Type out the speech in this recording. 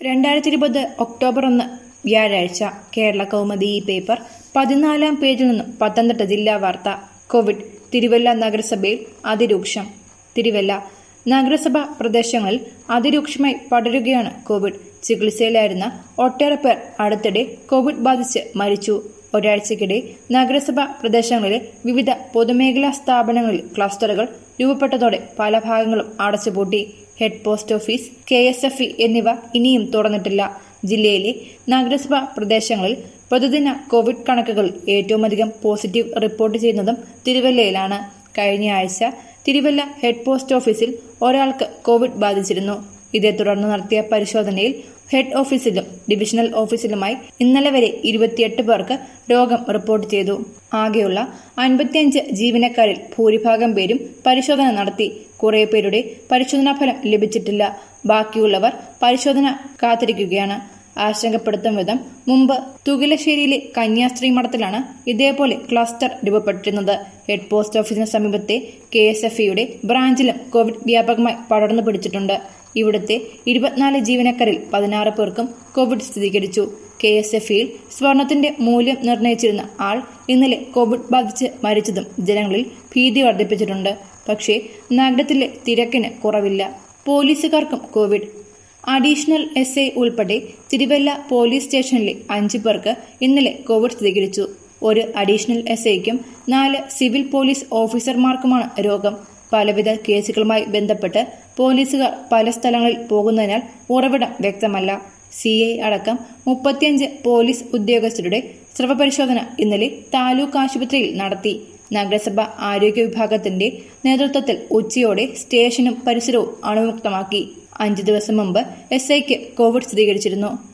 രണ്ടായിരത്തി ഇരുപത് ഒക്ടോബർ ഒന്ന് വ്യാഴാഴ്ച കേരള കൗമുദി ഈ പേപ്പർ പതിനാലാം പേജിൽ നിന്നും പത്തനംതിട്ട ജില്ലാ വാർത്ത കോവിഡ് തിരുവല്ല നഗരസഭയിൽ അതിരൂക്ഷം തിരുവല്ല നഗരസഭ പ്രദേശങ്ങളിൽ അതിരൂക്ഷമായി പടരുകയാണ് കോവിഡ് ചികിത്സയിലായിരുന്ന ഒട്ടേറെ പേർ അടുത്തിടെ കോവിഡ് ബാധിച്ച് മരിച്ചു ഒരാഴ്ചക്കിടെ നഗരസഭ പ്രദേശങ്ങളിലെ വിവിധ പൊതുമേഖലാ സ്ഥാപനങ്ങളിൽ ക്ലസ്റ്ററുകൾ രൂപപ്പെട്ടതോടെ പല ഭാഗങ്ങളും അടച്ചുപൂട്ടി head post office K S F E എന്നിവ ഇനിയും തുറന്നിട്ടില്ല ജില്ലയിലെ നഗരസഭ പ്രദേശങ്ങളിൽ പ്രതിദിന കോവിഡ് കണക്കുകൾ ഏറ്റവുമധികം പോസിറ്റീവ് റിപ്പോർട്ട് ചെയ്യുന്നതും തിരുവല്ലയിലാണ് കഴിഞ്ഞ ആഴ്ച തിരുവല്ല ഹെഡ് പോസ്റ്റ് ഓഫീസിൽ ഒരാൾക്ക് കോവിഡ് ബാധിച്ചിരുന്നു ഇതേ തുടർന്ന് നടത്തിയ പരിശോധനയിൽ ഹെഡ് ഓഫീസിലും ഡിവിഷണൽ ഓഫീസിലുമായി ഇന്നലെ വരെ ഇരുപത്തിയെട്ട് പേർക്ക് രോഗം റിപ്പോർട്ട് ചെയ്തു ആകെയുള്ള അൻപത്തിയഞ്ച് ജീവനക്കാരിൽ ഭൂരിഭാഗം പേരും പരിശോധന നടത്തി കുറെ പേരുടെ പരിശോധനാ ഫലം ലഭിച്ചിട്ടില്ല ബാക്കിയുള്ളവർ പരിശോധന കാത്തിരിക്കുകയാണ് ആശങ്കപ്പെടുത്തും വിധം മുമ്പ് തുകിലശ്ശേരിയിലെ കന്യാസ്ത്രീ മഠത്തിലാണ് ഇതേപോലെ ക്ലസ്റ്റർ രൂപപ്പെട്ടിരുന്നത് ഹെഡ് പോസ്റ്റ് ഓഫീസിന് സമീപത്തെ കെ എസ് എഫ് ഇയുടെ ബ്രാഞ്ചിലും കോവിഡ് വ്യാപകമായി പടർന്നു പിടിച്ചിട്ടുണ്ട് ഇവിടുത്തെ ഇരുപത്തിനാല് ജീവനക്കാരിൽ പതിനാറ് പേർക്കും കോവിഡ് സ്ഥിരീകരിച്ചു കെ എസ് എഫ് ഇയിൽ സ്വർണത്തിന്റെ മൂല്യം നിർണയിച്ചിരുന്ന ആൾ ഇന്നലെ കോവിഡ് ബാധിച്ച് മരിച്ചതും ജനങ്ങളിൽ ഭീതി വർദ്ധിപ്പിച്ചിട്ടുണ്ട് പക്ഷേ നഗരത്തിലെ തിരക്കിന് കുറവില്ല പോലീസുകാർക്കും കോവിഡ് അഡീഷണൽ എസ് ഐ ഉൾപ്പെടെ തിരുവല്ല പോലീസ് സ്റ്റേഷനിലെ അഞ്ചു പേർക്ക് ഇന്നലെ കോവിഡ് സ്ഥിരീകരിച്ചു ഒരു അഡീഷണൽ എസ് ഐക്കും നാല് സിവിൽ പോലീസ് ഓഫീസർമാർക്കുമാണ് രോഗം പലവിധ കേസുകളുമായി ബന്ധപ്പെട്ട് പോലീസുകാർ പല സ്ഥലങ്ങളിൽ പോകുന്നതിനാൽ ഉറവിടം വ്യക്തമല്ല സി ഐ അടക്കം മുപ്പത്തിയഞ്ച് പോലീസ് ഉദ്യോഗസ്ഥരുടെ സ്രവപരിശോധന ഇന്നലെ താലൂക്ക് ആശുപത്രിയിൽ നടത്തി നഗരസഭ ആരോഗ്യ വിഭാഗത്തിന്റെ നേതൃത്വത്തിൽ ഉച്ചയോടെ സ്റ്റേഷനും പരിസരവും അണുമുക്തമാക്കി അഞ്ചു ദിവസം മുമ്പ് എസ് ഐക്ക് കോവിഡ് സ്ഥിരീകരിച്ചിരുന്നു